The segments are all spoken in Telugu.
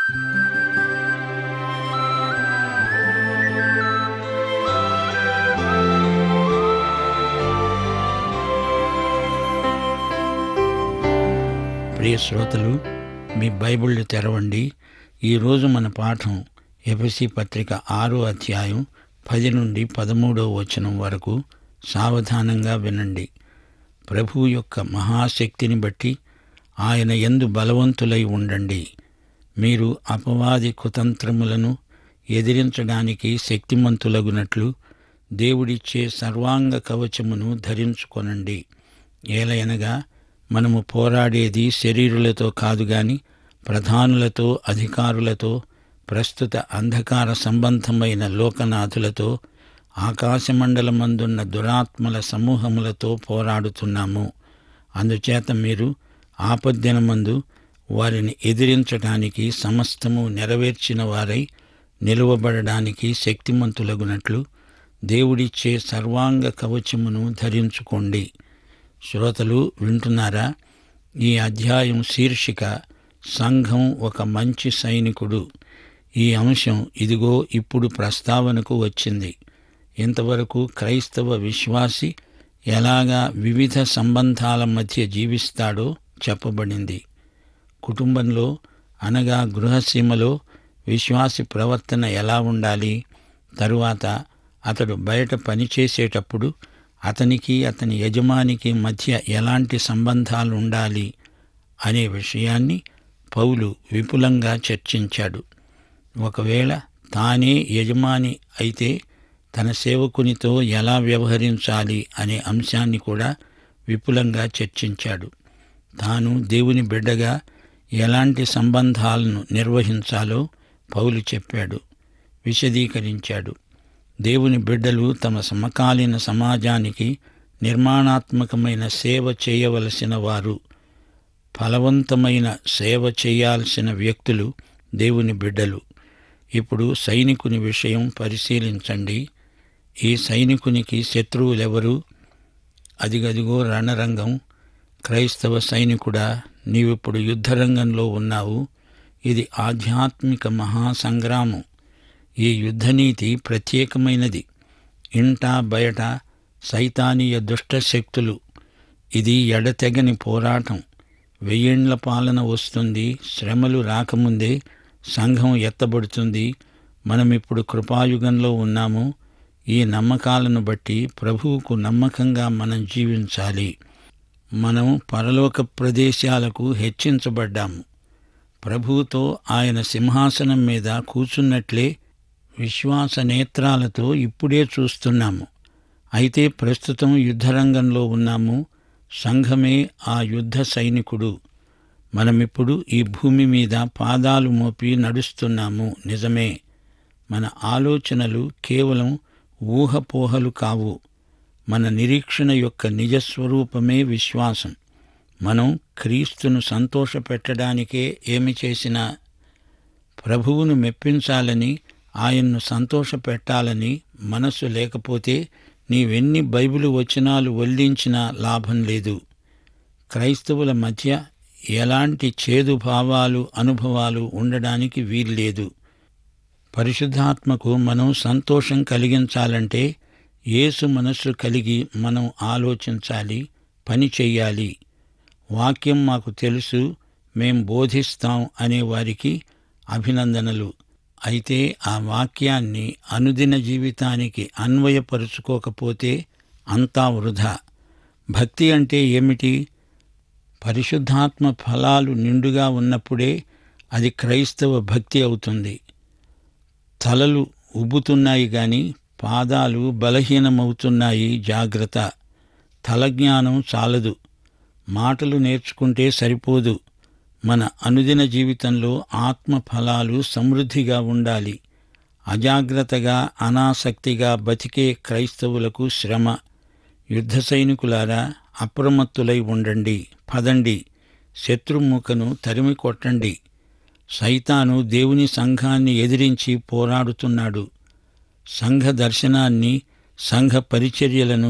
ప్రియ శ్రోతలు మీ బైబిళ్ళు తెరవండి ఈరోజు మన పాఠం ఎఫ్ఎసి పత్రిక ఆరో అధ్యాయం పది నుండి పదమూడో వచనం వరకు సావధానంగా వినండి ప్రభువు యొక్క మహాశక్తిని బట్టి ఆయన ఎందు బలవంతులై ఉండండి మీరు అపవాది కుతంత్రములను ఎదిరించడానికి శక్తిమంతులగునట్లు దేవుడిచ్చే సర్వాంగ కవచమును ధరించుకొనండి ఏలయనగా మనము పోరాడేది శరీరులతో కాదు గాని ప్రధానులతో అధికారులతో ప్రస్తుత అంధకార సంబంధమైన లోకనాథులతో ఆకాశమండలమందున్న దురాత్మల సమూహములతో పోరాడుతున్నాము అందుచేత మీరు ఆపద్దినమందు వారిని ఎదిరించటానికి సమస్తము నెరవేర్చిన వారై నిలువబడడానికి శక్తిమంతులగునట్లు దేవుడిచ్చే సర్వాంగ కవచమును ధరించుకోండి శ్రోతలు వింటున్నారా ఈ అధ్యాయం శీర్షిక సంఘం ఒక మంచి సైనికుడు ఈ అంశం ఇదిగో ఇప్పుడు ప్రస్తావనకు వచ్చింది ఇంతవరకు క్రైస్తవ విశ్వాసి ఎలాగా వివిధ సంబంధాల మధ్య జీవిస్తాడో చెప్పబడింది కుటుంబంలో అనగా గృహసీమలో విశ్వాసి ప్రవర్తన ఎలా ఉండాలి తరువాత అతడు బయట పనిచేసేటప్పుడు అతనికి అతని యజమానికి మధ్య ఎలాంటి సంబంధాలు ఉండాలి అనే విషయాన్ని పౌలు విపులంగా చర్చించాడు ఒకవేళ తానే యజమాని అయితే తన సేవకునితో ఎలా వ్యవహరించాలి అనే అంశాన్ని కూడా విపులంగా చర్చించాడు తాను దేవుని బిడ్డగా ఎలాంటి సంబంధాలను నిర్వహించాలో పౌలు చెప్పాడు విశదీకరించాడు దేవుని బిడ్డలు తమ సమకాలీన సమాజానికి నిర్మాణాత్మకమైన సేవ చేయవలసిన వారు ఫలవంతమైన సేవ చేయాల్సిన వ్యక్తులు దేవుని బిడ్డలు ఇప్పుడు సైనికుని విషయం పరిశీలించండి ఈ సైనికునికి శత్రువులెవరు అదిగదిగో రణరంగం క్రైస్తవ సైనికుడా నీవిప్పుడు యుద్ధరంగంలో ఉన్నావు ఇది ఆధ్యాత్మిక మహాసంగ్రామం ఈ యుద్ధనీతి ప్రత్యేకమైనది ఇంట బయట సైతానీయ దుష్ట శక్తులు ఇది ఎడతెగని పోరాటం వెయ్యేండ్ల పాలన వస్తుంది శ్రమలు రాకముందే సంఘం ఎత్తబడుతుంది మనం ఇప్పుడు కృపాయుగంలో ఉన్నాము ఈ నమ్మకాలను బట్టి ప్రభువుకు నమ్మకంగా మనం జీవించాలి మనం పరలోక ప్రదేశాలకు హెచ్చించబడ్డాము ప్రభువుతో ఆయన సింహాసనం మీద కూర్చున్నట్లే విశ్వాస నేత్రాలతో ఇప్పుడే చూస్తున్నాము అయితే ప్రస్తుతం యుద్ధరంగంలో ఉన్నాము సంఘమే ఆ యుద్ధ సైనికుడు మనమిప్పుడు ఈ భూమి మీద పాదాలు మోపి నడుస్తున్నాము నిజమే మన ఆలోచనలు కేవలం ఊహపోహలు కావు మన నిరీక్షణ యొక్క నిజస్వరూపమే విశ్వాసం మనం క్రీస్తును సంతోషపెట్టడానికే ఏమి చేసినా ప్రభువును మెప్పించాలని ఆయన్ను సంతోషపెట్టాలని మనస్సు లేకపోతే నీవెన్ని బైబిలు వచనాలు వల్లించినా లాభం లేదు క్రైస్తవుల మధ్య ఎలాంటి చేదు భావాలు అనుభవాలు ఉండడానికి వీల్లేదు పరిశుద్ధాత్మకు మనం సంతోషం కలిగించాలంటే యేసు మనస్సు కలిగి మనం ఆలోచించాలి పని చెయ్యాలి వాక్యం మాకు తెలుసు మేం బోధిస్తాం అనే వారికి అభినందనలు అయితే ఆ వాక్యాన్ని అనుదిన జీవితానికి అన్వయపరుచుకోకపోతే అంతా వృధా భక్తి అంటే ఏమిటి పరిశుద్ధాత్మ ఫలాలు నిండుగా ఉన్నప్పుడే అది క్రైస్తవ భక్తి అవుతుంది తలలు ఉబ్బుతున్నాయి గాని పాదాలు బలహీనమవుతున్నాయి జాగ్రత్త తలజ్ఞానం చాలదు మాటలు నేర్చుకుంటే సరిపోదు మన అనుదిన జీవితంలో ఆత్మ ఫలాలు సమృద్ధిగా ఉండాలి అజాగ్రత్తగా అనాసక్తిగా బతికే క్రైస్తవులకు శ్రమ యుద్ధ సైనికులారా అప్రమత్తులై ఉండండి పదండి శత్రుముఖను తరిమి కొట్టండి సైతాను దేవుని సంఘాన్ని ఎదిరించి పోరాడుతున్నాడు సంఘ దర్శనాన్ని సంఘ పరిచర్యలను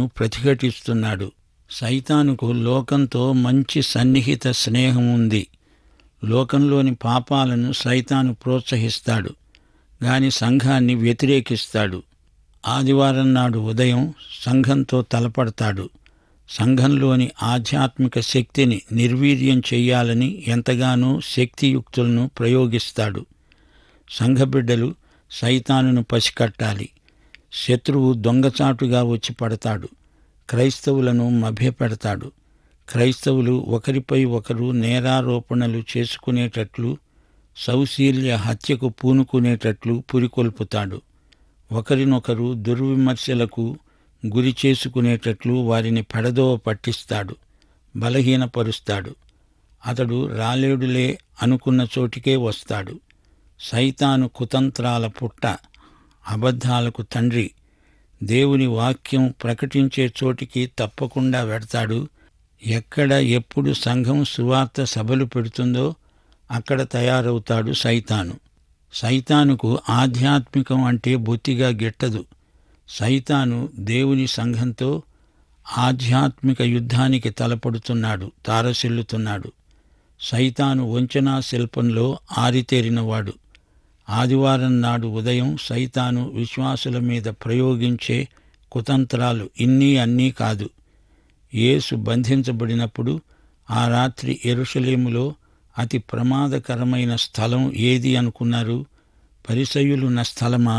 ప్రతిఘటిస్తున్నాడు సైతానుకు లోకంతో మంచి సన్నిహిత స్నేహం ఉంది లోకంలోని పాపాలను సైతాను ప్రోత్సహిస్తాడు గాని సంఘాన్ని వ్యతిరేకిస్తాడు ఆదివారం నాడు ఉదయం సంఘంతో తలపడతాడు సంఘంలోని ఆధ్యాత్మిక శక్తిని నిర్వీర్యం చెయ్యాలని ఎంతగానో శక్తియుక్తులను ప్రయోగిస్తాడు సంఘబిడ్డలు సైతానును పసికట్టాలి శత్రువు దొంగచాటుగా వచ్చి పడతాడు క్రైస్తవులను మభ్యపెడతాడు క్రైస్తవులు ఒకరిపై ఒకరు నేరారోపణలు చేసుకునేటట్లు సౌశీల్య హత్యకు పూనుకునేటట్లు పురికొల్పుతాడు ఒకరినొకరు దుర్విమర్శలకు గురి చేసుకునేటట్లు వారిని పెడదోవ పట్టిస్తాడు బలహీనపరుస్తాడు అతడు రాలేడులే అనుకున్న చోటికే వస్తాడు సైతాను కుతంత్రాల పుట్ట అబద్ధాలకు తండ్రి దేవుని వాక్యం ప్రకటించే చోటికి తప్పకుండా వెడతాడు ఎక్కడ ఎప్పుడు సంఘం సువార్త సభలు పెడుతుందో అక్కడ తయారవుతాడు సైతాను సైతానుకు ఆధ్యాత్మికం అంటే బొత్తిగా గిట్టదు సైతాను దేవుని సంఘంతో ఆధ్యాత్మిక యుద్ధానికి తలపడుతున్నాడు తారసిల్లుతున్నాడు సైతాను వంచనా శిల్పంలో ఆరితేరినవాడు ఆదివారం నాడు ఉదయం సైతాను విశ్వాసుల మీద ప్రయోగించే కుతంత్రాలు ఇన్నీ అన్నీ కాదు యేసు బంధించబడినప్పుడు ఆ రాత్రి ఎరుషలేములో అతి ప్రమాదకరమైన స్థలం ఏది అనుకున్నారు పరిసయులున్న స్థలమా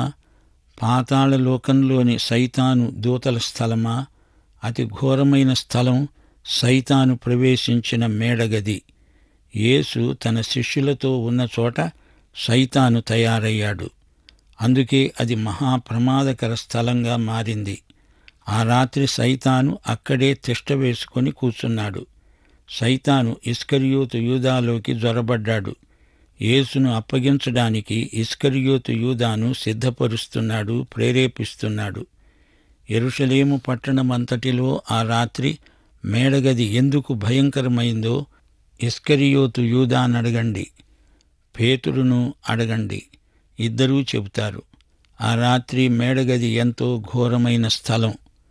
పాతాళలోకంలోని సైతాను దూతల స్థలమా అతి ఘోరమైన స్థలం సైతాను ప్రవేశించిన మేడగది యేసు తన శిష్యులతో ఉన్న చోట సైతాను తయారయ్యాడు అందుకే అది మహాప్రమాదకర స్థలంగా మారింది ఆ రాత్రి సైతాను అక్కడే తిష్ట వేసుకొని కూర్చున్నాడు సైతాను ఇస్కరియోతు యూదాలోకి జొరబడ్డాడు యేసును అప్పగించడానికి ఇస్కరియోతు యూదాను సిద్ధపరుస్తున్నాడు ప్రేరేపిస్తున్నాడు ఎరుషలేము పట్టణమంతటిలో ఆ రాత్రి మేడగది ఎందుకు భయంకరమైందో ఇస్కరియోతు యూదానడగండి పేతురును అడగండి ఇద్దరూ చెబుతారు ఆ రాత్రి మేడగది ఎంతో ఘోరమైన స్థలం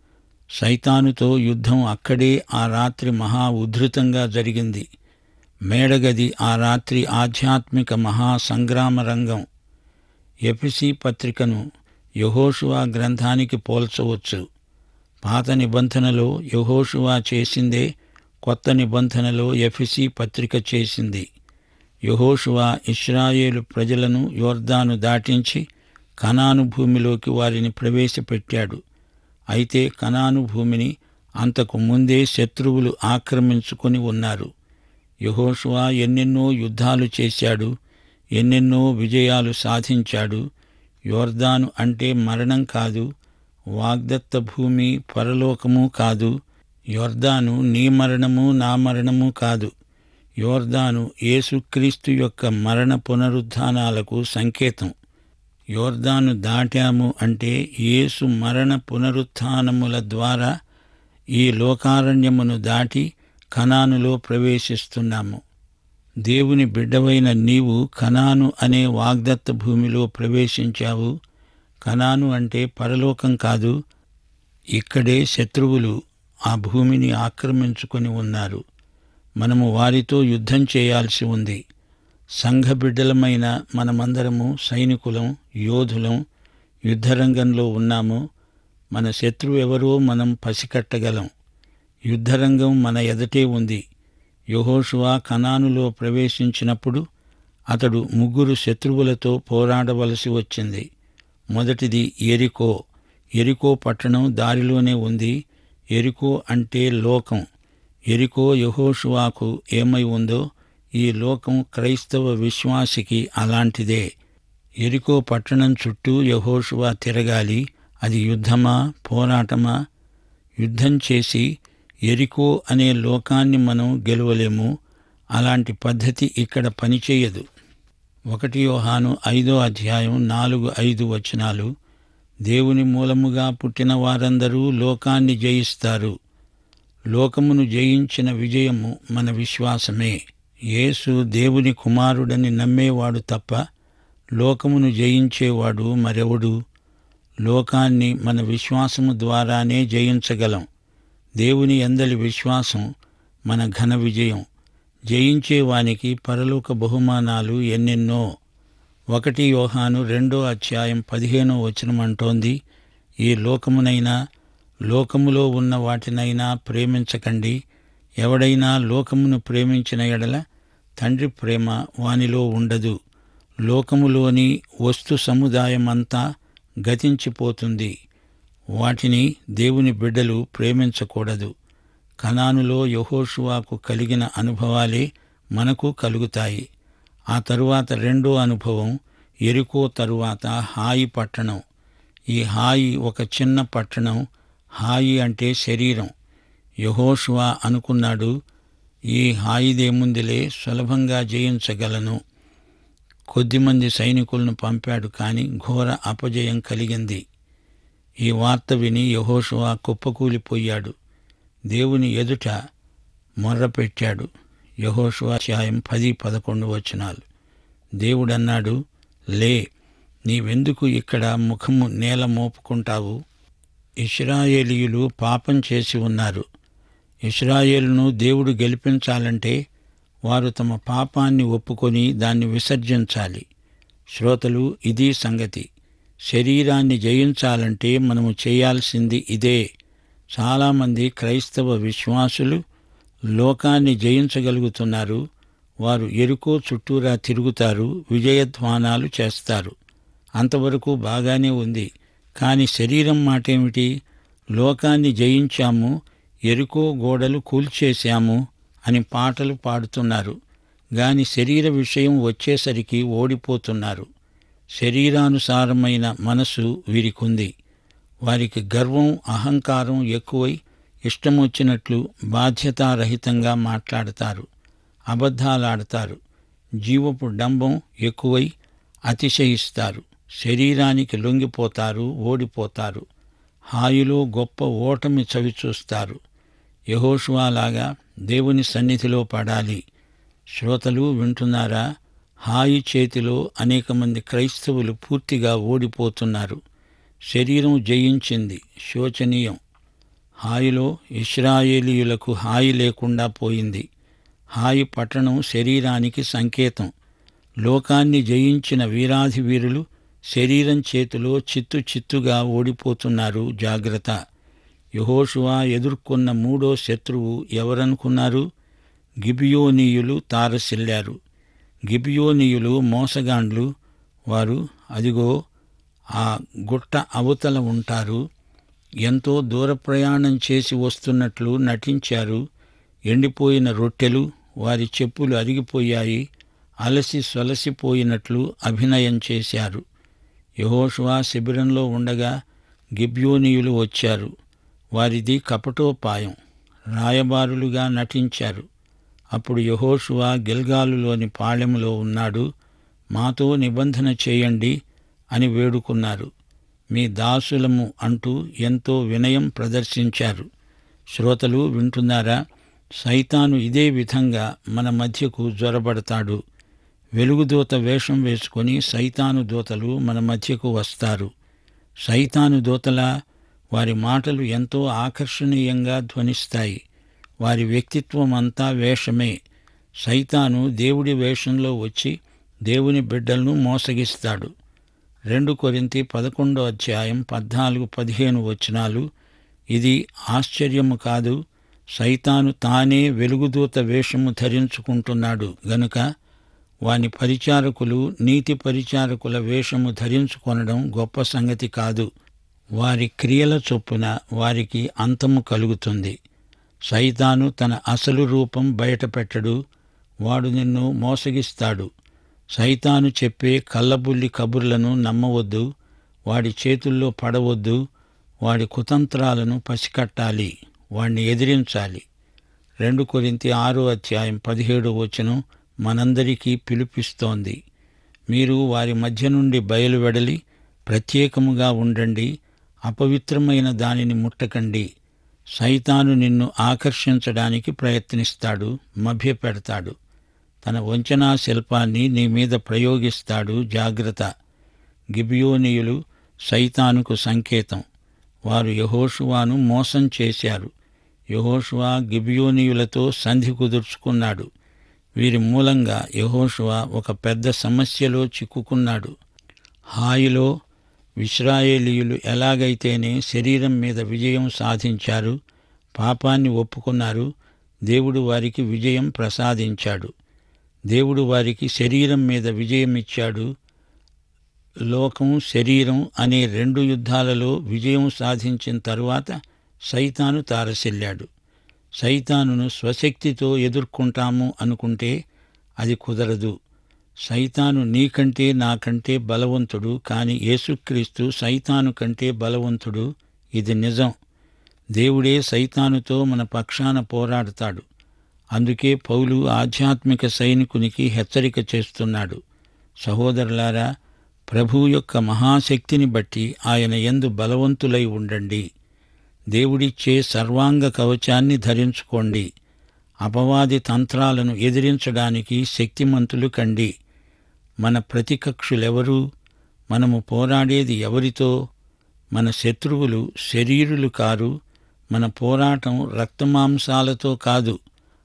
సైతానుతో యుద్ధం అక్కడే ఆ రాత్రి మహా ఉధృతంగా జరిగింది మేడగది ఆ రాత్రి ఆధ్యాత్మిక మహా సంగ్రామ రంగం ఎపిసి పత్రికను యహోషువా గ్రంథానికి పోల్చవచ్చు పాత నిబంధనలో యహోషువా చేసిందే కొత్త నిబంధనలో ఎఫిసి పత్రిక చేసింది యహోషువా ఇస్రాయేలు ప్రజలను యోర్దాను దాటించి కనాను భూమిలోకి వారిని ప్రవేశపెట్టాడు అయితే కనాను భూమిని అంతకు ముందే శత్రువులు ఆక్రమించుకొని ఉన్నారు యహోషువా ఎన్నెన్నో యుద్ధాలు చేశాడు ఎన్నెన్నో విజయాలు సాధించాడు యోర్దాను అంటే మరణం కాదు వాగ్దత్త భూమి పరలోకము కాదు యోర్దాను నీ మరణము నా మరణము కాదు యోర్దాను యేసుక్రీస్తు యొక్క మరణ పునరుద్ధానాలకు సంకేతం యోర్దాను దాటాము అంటే యేసు మరణ పునరుత్థానముల ద్వారా ఈ లోకారణ్యమును దాటి కనానులో ప్రవేశిస్తున్నాము దేవుని బిడ్డవైన నీవు కనాను అనే వాగ్దత్త భూమిలో ప్రవేశించావు కనాను అంటే పరలోకం కాదు ఇక్కడే శత్రువులు ఆ భూమిని ఆక్రమించుకొని ఉన్నారు మనము వారితో యుద్ధం చేయాల్సి ఉంది సంఘ బిడ్డలమైన మనమందరము సైనికులం యోధులం యుద్ధరంగంలో ఉన్నాము మన శత్రువు ఎవరో మనం పసికట్టగలం యుద్ధరంగం మన ఎదటే ఉంది యహోషువా కనానులో ప్రవేశించినప్పుడు అతడు ముగ్గురు శత్రువులతో పోరాడవలసి వచ్చింది మొదటిది ఎరికో ఎరికో పట్టణం దారిలోనే ఉంది ఎరికో అంటే లోకం ఎరికో యహోషువాకు ఏమై ఉందో ఈ లోకం క్రైస్తవ విశ్వాసికి అలాంటిదే ఎరికో పట్టణం చుట్టూ యహోషువా తిరగాలి అది యుద్ధమా పోరాటమా యుద్ధం చేసి ఎరికో అనే లోకాన్ని మనం గెలవలేము అలాంటి పద్ధతి ఇక్కడ పనిచేయదు ఒకటి యోహాను ఐదో అధ్యాయం నాలుగు ఐదు వచనాలు దేవుని మూలముగా పుట్టిన వారందరూ లోకాన్ని జయిస్తారు లోకమును జయించిన విజయము మన విశ్వాసమే యేసు దేవుని కుమారుడని నమ్మేవాడు తప్ప లోకమును జయించేవాడు మరెవడు లోకాన్ని మన విశ్వాసము ద్వారానే జయించగలం దేవుని ఎందలి విశ్వాసం మన ఘన విజయం జయించేవానికి పరలోక బహుమానాలు ఎన్నెన్నో ఒకటి యోహాను రెండో అధ్యాయం పదిహేనో వచనమంటోంది ఈ లోకమునైనా లోకములో ఉన్న వాటినైనా ప్రేమించకండి ఎవడైనా లోకమును ప్రేమించిన ఎడల తండ్రి ప్రేమ వానిలో ఉండదు లోకములోని వస్తు సముదాయమంతా గతించిపోతుంది వాటిని దేవుని బిడ్డలు ప్రేమించకూడదు కనానులో యహోషువాకు కలిగిన అనుభవాలే మనకు కలుగుతాయి ఆ తరువాత రెండో అనుభవం ఎరుకో తరువాత హాయి పట్టణం ఈ హాయి ఒక చిన్న పట్టణం హాయి అంటే శరీరం యహోషువా అనుకున్నాడు ఈ హాయిదేముందిలే సులభంగా జయించగలను కొద్దిమంది సైనికులను పంపాడు కాని ఘోర అపజయం కలిగింది ఈ వార్త విని యహోషువా కుప్పకూలిపోయాడు దేవుని ఎదుట మొర్రపెట్టాడు యహోషువా అధ్యాయం పది పదకొండు వచనాలు దేవుడన్నాడు లే నీవెందుకు ఇక్కడ ముఖము నేల మోపుకుంటావు ఇస్రాయేలీయులు పాపం చేసి ఉన్నారు ఇస్రాయేలును దేవుడు గెలిపించాలంటే వారు తమ పాపాన్ని ఒప్పుకొని దాన్ని విసర్జించాలి శ్రోతలు ఇది సంగతి శరీరాన్ని జయించాలంటే మనము చేయాల్సింది ఇదే చాలామంది క్రైస్తవ విశ్వాసులు లోకాన్ని జయించగలుగుతున్నారు వారు ఎరుకో చుట్టూరా తిరుగుతారు విజయధ్వానాలు చేస్తారు అంతవరకు బాగానే ఉంది కాని శరీరం మాటేమిటి లోకాన్ని జయించాము ఎరుకో గోడలు కూల్చేశాము అని పాటలు పాడుతున్నారు గాని శరీర విషయం వచ్చేసరికి ఓడిపోతున్నారు శరీరానుసారమైన మనసు వీరికుంది వారికి గర్వం అహంకారం ఎక్కువై ఇష్టమొచ్చినట్లు బాధ్యతారహితంగా మాట్లాడతారు అబద్ధాలాడతారు జీవపు డంబం ఎక్కువై అతిశయిస్తారు శరీరానికి లొంగిపోతారు ఓడిపోతారు హాయిలో గొప్ప ఓటమి చవిచూస్తారు యహోషువాలాగా దేవుని సన్నిధిలో పడాలి శ్రోతలు వింటున్నారా హాయి చేతిలో అనేక మంది క్రైస్తవులు పూర్తిగా ఓడిపోతున్నారు శరీరం జయించింది శోచనీయం హాయిలో ఇస్రాయేలీయులకు హాయి లేకుండా పోయింది హాయి పట్టణం శరీరానికి సంకేతం లోకాన్ని జయించిన వీరాధి వీరులు శరీరం చేతిలో చిత్తు చిత్తుగా ఓడిపోతున్నారు జాగ్రత్త యహోషువా ఎదుర్కొన్న మూడో శత్రువు ఎవరనుకున్నారు గిబియోనీయులు తారసిల్లారు గిబియోనీయులు మోసగాండ్లు వారు అదిగో ఆ గుట్ట అవతల ఉంటారు ఎంతో దూర ప్రయాణం చేసి వస్తున్నట్లు నటించారు ఎండిపోయిన రొట్టెలు వారి చెప్పులు అరిగిపోయాయి అలసి సొలసిపోయినట్లు అభినయం చేశారు యహోషువా శిబిరంలో ఉండగా గిబ్యోనీయులు వచ్చారు వారిది కపటోపాయం రాయబారులుగా నటించారు అప్పుడు యహోషువా గిల్గాలులోని పాళెములో ఉన్నాడు మాతో నిబంధన చేయండి అని వేడుకున్నారు మీ దాసులము అంటూ ఎంతో వినయం ప్రదర్శించారు శ్రోతలు వింటున్నారా సైతాను ఇదే విధంగా మన మధ్యకు జ్వరబడతాడు వెలుగుదూత వేషం వేసుకొని సైతాను దూతలు మన మధ్యకు వస్తారు సైతాను దూతల వారి మాటలు ఎంతో ఆకర్షణీయంగా ధ్వనిస్తాయి వారి వ్యక్తిత్వం అంతా వేషమే సైతాను దేవుడి వేషంలో వచ్చి దేవుని బిడ్డలను మోసగిస్తాడు రెండు కొరింతి పదకొండో అధ్యాయం పద్నాలుగు పదిహేను వచనాలు ఇది ఆశ్చర్యము కాదు సైతాను తానే వెలుగుదూత వేషము ధరించుకుంటున్నాడు గనుక వాని పరిచారకులు నీతి పరిచారకుల వేషము ధరించుకొనడం గొప్ప సంగతి కాదు వారి క్రియల చొప్పున వారికి అంతము కలుగుతుంది సైతాను తన అసలు రూపం బయటపెట్టడు వాడు నిన్ను మోసగిస్తాడు సైతాను చెప్పే కళ్ళబుల్లి కబుర్లను నమ్మవద్దు వాడి చేతుల్లో పడవద్దు వాడి కుతంత్రాలను పసికట్టాలి వాణ్ణి ఎదిరించాలి రెండు కొరింతి ఆరో అధ్యాయం పదిహేడు వచనం మనందరికీ పిలుపిస్తోంది మీరు వారి మధ్య నుండి బయలువెడలి ప్రత్యేకముగా ఉండండి అపవిత్రమైన దానిని ముట్టకండి సైతాను నిన్ను ఆకర్షించడానికి ప్రయత్నిస్తాడు మభ్యపెడతాడు తన వంచనా శిల్పాన్ని నీ మీద ప్రయోగిస్తాడు జాగ్రత్త గిబియోనీయులు సైతానుకు సంకేతం వారు యహోషువాను మోసం చేశారు యహోషువా గిబియోనీయులతో సంధి కుదుర్చుకున్నాడు వీరి మూలంగా యహోషువ ఒక పెద్ద సమస్యలో చిక్కుకున్నాడు హాయిలో విశ్రాయేలీయులు ఎలాగైతేనే శరీరం మీద విజయం సాధించారు పాపాన్ని ఒప్పుకున్నారు దేవుడు వారికి విజయం ప్రసాదించాడు దేవుడు వారికి శరీరం మీద విజయమిచ్చాడు లోకం శరీరం అనే రెండు యుద్ధాలలో విజయం సాధించిన తరువాత సైతాను తారసిల్లాడు సైతానును స్వశక్తితో ఎదుర్కొంటాము అనుకుంటే అది కుదరదు సైతాను నీకంటే నాకంటే బలవంతుడు కాని యేసుక్రీస్తు సైతాను కంటే బలవంతుడు ఇది నిజం దేవుడే సైతానుతో మన పక్షాన పోరాడతాడు అందుకే పౌలు ఆధ్యాత్మిక సైనికునికి హెచ్చరిక చేస్తున్నాడు సహోదరులారా ప్రభు యొక్క మహాశక్తిని బట్టి ఆయన ఎందు బలవంతులై ఉండండి దేవుడిచ్చే సర్వాంగ కవచాన్ని ధరించుకోండి అపవాది తంత్రాలను ఎదిరించడానికి శక్తిమంతులు కండి మన ప్రతికక్షులెవరు మనము పోరాడేది ఎవరితో మన శత్రువులు శరీరులు కారు మన పోరాటం రక్తమాంసాలతో కాదు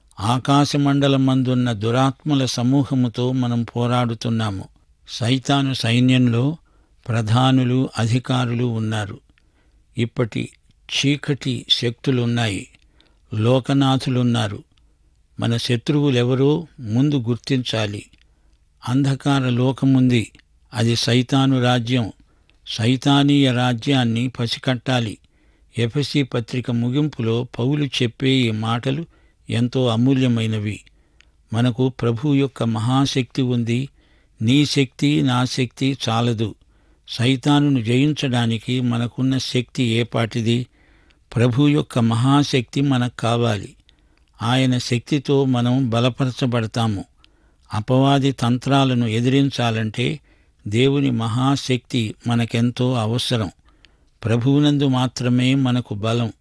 ఆకాశమండలమందున్న దురాత్మల సమూహముతో మనం పోరాడుతున్నాము సైతాను సైన్యంలో ప్రధానులు అధికారులు ఉన్నారు ఇప్పటి చీకటి శక్తులున్నాయి లోకనాథులున్నారు మన శత్రువులెవరో ముందు గుర్తించాలి అంధకార లోకముంది అది సైతాను రాజ్యం సైతానీయ రాజ్యాన్ని పసికట్టాలి ఎఫసి పత్రిక ముగింపులో పౌలు చెప్పే ఈ మాటలు ఎంతో అమూల్యమైనవి మనకు ప్రభు యొక్క మహాశక్తి ఉంది నీ శక్తి నా శక్తి చాలదు సైతానును జయించడానికి మనకున్న శక్తి ఏపాటిది ప్రభు యొక్క మహాశక్తి మనకు కావాలి ఆయన శక్తితో మనం బలపరచబడతాము అపవాది తంత్రాలను ఎదిరించాలంటే దేవుని మహాశక్తి మనకెంతో అవసరం ప్రభువునందు మాత్రమే మనకు బలం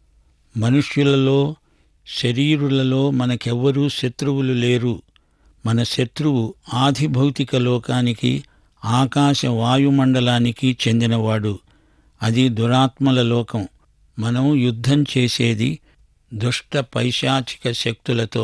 మనుష్యులలో శరీరులలో మనకెవ్వరూ శత్రువులు లేరు మన శత్రువు ఆది భౌతిక లోకానికి ఆకాశ వాయుమండలానికి చెందినవాడు అది దురాత్మల లోకం మనం యుద్ధం చేసేది దుష్ట పైశాచిక శక్తులతో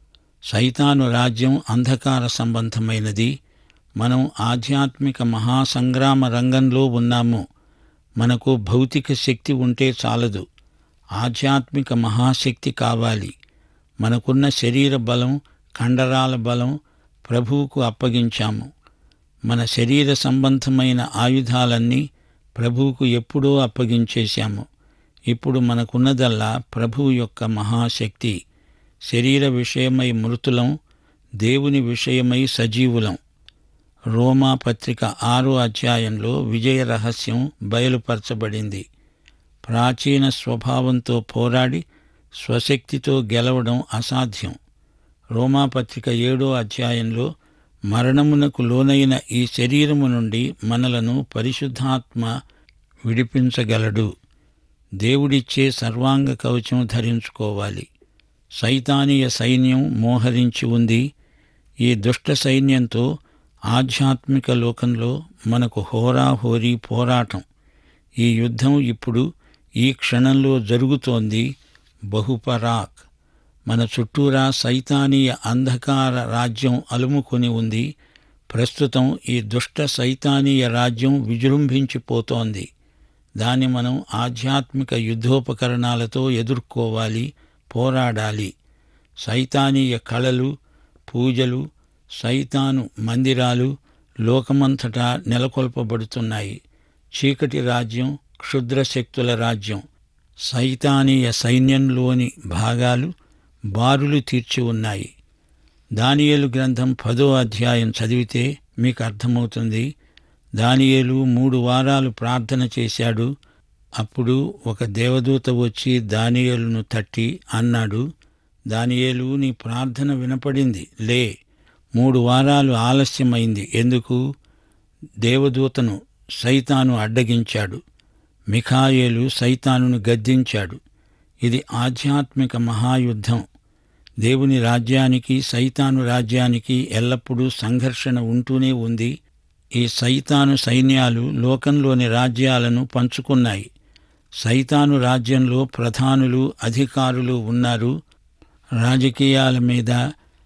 సైతాను రాజ్యం అంధకార సంబంధమైనది మనం ఆధ్యాత్మిక మహాసంగ్రామ రంగంలో ఉన్నాము మనకు భౌతిక శక్తి ఉంటే చాలదు ఆధ్యాత్మిక మహాశక్తి కావాలి మనకున్న శరీర బలం కండరాల బలం ప్రభువుకు అప్పగించాము మన శరీర సంబంధమైన ఆయుధాలన్నీ ప్రభువుకు ఎప్పుడో అప్పగించేశాము ఇప్పుడు మనకున్నదల్లా ప్రభువు యొక్క మహాశక్తి శరీర విషయమై మృతులం దేవుని విషయమై సజీవులం రోమా పత్రిక ఆరో అధ్యాయంలో విజయ రహస్యం బయలుపరచబడింది ప్రాచీన స్వభావంతో పోరాడి స్వశక్తితో గెలవడం అసాధ్యం రోమాపత్రిక ఏడో అధ్యాయంలో మరణమునకు లోనైన ఈ శరీరము నుండి మనలను పరిశుద్ధాత్మ విడిపించగలడు దేవుడిచ్చే సర్వాంగ కవచం ధరించుకోవాలి సైతానీయ సైన్యం మోహరించి ఉంది ఈ దుష్ట సైన్యంతో ఆధ్యాత్మిక లోకంలో మనకు హోరాహోరీ పోరాటం ఈ యుద్ధం ఇప్పుడు ఈ క్షణంలో జరుగుతోంది బహుపరాక్ మన చుట్టూరా సైతానీయ అంధకార రాజ్యం అలుముకొని ఉంది ప్రస్తుతం ఈ దుష్ట సైతానీయ రాజ్యం విజృంభించిపోతోంది దాన్ని మనం ఆధ్యాత్మిక యుద్ధోపకరణాలతో ఎదుర్కోవాలి పోరాడాలి సైతానీయ కళలు పూజలు సైతాను మందిరాలు లోకమంతటా నెలకొల్పబడుతున్నాయి చీకటి రాజ్యం క్షుద్ర శక్తుల రాజ్యం సైతానీయ సైన్యంలోని భాగాలు బారులు తీర్చి ఉన్నాయి దానియేలు గ్రంథం పదో అధ్యాయం చదివితే మీకు అర్థమవుతుంది దానియేలు మూడు వారాలు ప్రార్థన చేశాడు అప్పుడు ఒక దేవదూత వచ్చి దానియేలును తట్టి అన్నాడు దానియేలు నీ ప్రార్థన వినపడింది లే మూడు వారాలు ఆలస్యమైంది ఎందుకు దేవదూతను సైతాను అడ్డగించాడు మిఖాయేలు సైతానును గద్దించాడు ఇది ఆధ్యాత్మిక మహాయుద్ధం దేవుని రాజ్యానికి సైతాను రాజ్యానికి ఎల్లప్పుడూ సంఘర్షణ ఉంటూనే ఉంది ఈ సైతాను సైన్యాలు లోకంలోని రాజ్యాలను పంచుకున్నాయి సైతాను రాజ్యంలో ప్రధానులు అధికారులు ఉన్నారు రాజకీయాల మీద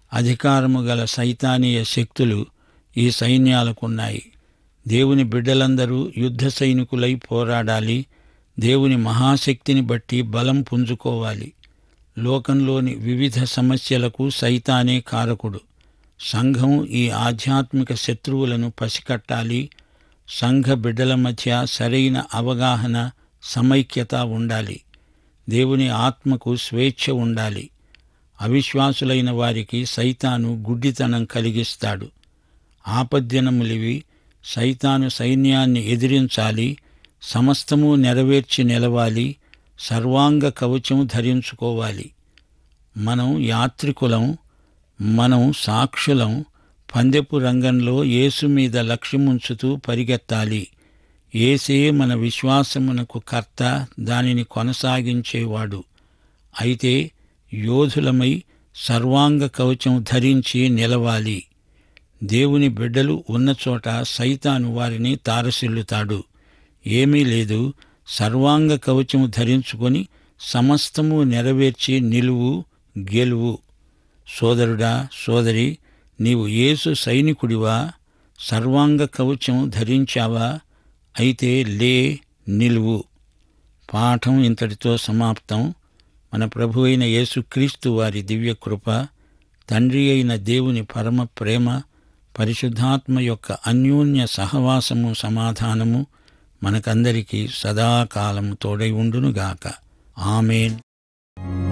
అధికారము గల సైతానీయ శక్తులు ఈ సైన్యాలకున్నాయి దేవుని బిడ్డలందరూ యుద్ధ సైనికులై పోరాడాలి దేవుని మహాశక్తిని బట్టి బలం పుంజుకోవాలి లోకంలోని వివిధ సమస్యలకు సైతానే కారకుడు సంఘం ఈ ఆధ్యాత్మిక శత్రువులను పసికట్టాలి సంఘ బిడ్డల మధ్య సరైన అవగాహన సమైక్యత ఉండాలి దేవుని ఆత్మకు స్వేచ్ఛ ఉండాలి అవిశ్వాసులైన వారికి సైతాను గుడ్డితనం కలిగిస్తాడు ఆపద్దినములివి సైతాను సైన్యాన్ని ఎదిరించాలి సమస్తము నెరవేర్చి నిలవాలి సర్వాంగ కవచం ధరించుకోవాలి మనం యాత్రికులం మనం సాక్షులం పందెపు రంగంలో యేసు మీద లక్ష్యముంచుతూ పరిగెత్తాలి ఏసే మన విశ్వాసమునకు కర్త దానిని కొనసాగించేవాడు అయితే యోధులమై సర్వాంగ కవచం ధరించి నిలవాలి దేవుని బిడ్డలు ఉన్న చోట సైతాను వారిని తారసిల్లుతాడు ఏమీ లేదు సర్వాంగ కవచము ధరించుకొని సమస్తము నెరవేర్చి నిలువు గెలువు సోదరుడా సోదరి నీవు యేసు సైనికుడివా సర్వాంగ కవచం ధరించావా అయితే లే నిలువు పాఠం ఇంతటితో సమాప్తం మన ప్రభు అయిన యేసుక్రీస్తు వారి దివ్య కృప తండ్రి అయిన దేవుని పరమ ప్రేమ పరిశుద్ధాత్మ యొక్క అన్యోన్య సహవాసము సమాధానము మనకందరికీ సదాకాలం తోడై ఉండునుగాక ఆమెన్